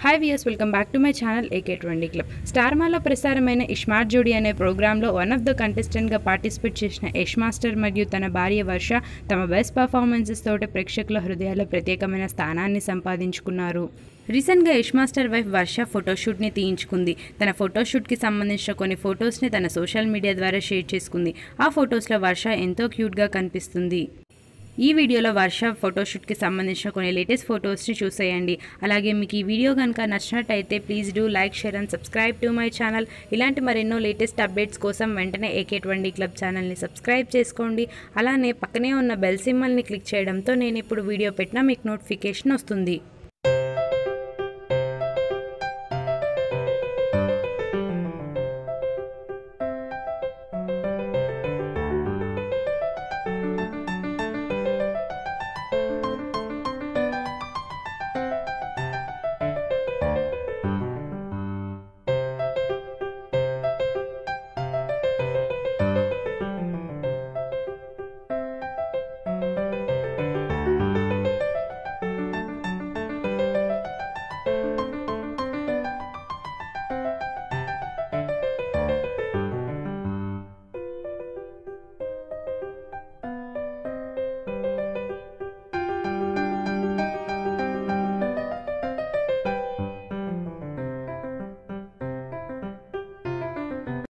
hi viewers welcome back to my channel AK twenty club star మాలో ప్రసారమైన ఇష్మార్ట్ జోడీ అనే ప్రోగ్రాంలో వన్ ఆఫ్ ద కంటెస్టెంట్గా పార్టిసిపేట్ చేసిన యష్ మాస్టర్ మరియు తన భార్య వర్ష తమ బెస్ట్ పర్ఫార్మెన్సెస్ తోటి ప్రేక్షకుల హృదయాల్లో ప్రత్యేకమైన స్థానాన్ని సంపాదించుకున్నారు రీసెంట్గా యష్ మాస్టర్ వైఫ్ వర్ష ఫోటోషూట్ని తీయించుకుంది తన ఫోటోషూట్కి సంబంధించిన కొన్ని ఫొటోస్ని తన సోషల్ మీడియా ద్వారా షేర్ చేసుకుంది ఆ ఫొటోస్లో వర్ష ఎంతో క్యూట్గా కనిపిస్తుంది ఈ వీడియోలో వర్ష ఫోటోషూట్కి సంబంధించిన కొన్ని లేటెస్ట్ ఫొటోస్ని చూసేయండి అలాగే మీకు ఈ వీడియో కనుక నచ్చినట్టయితే please do like share and subscribe to my channel ఇలాంటి మరెన్నో లేటెస్ట్ అప్డేట్స్ కోసం వెంటనే ఏకే ట్వంటీ క్లబ్ ఛానల్ని సబ్స్క్రైబ్ చేసుకోండి అలానే పక్కనే ఉన్న బెల్ సింబల్ని క్లిక్ చేయడంతో నేను ఇప్పుడు వీడియో పెట్టినా మీకు నోటిఫికేషన్ వస్తుంది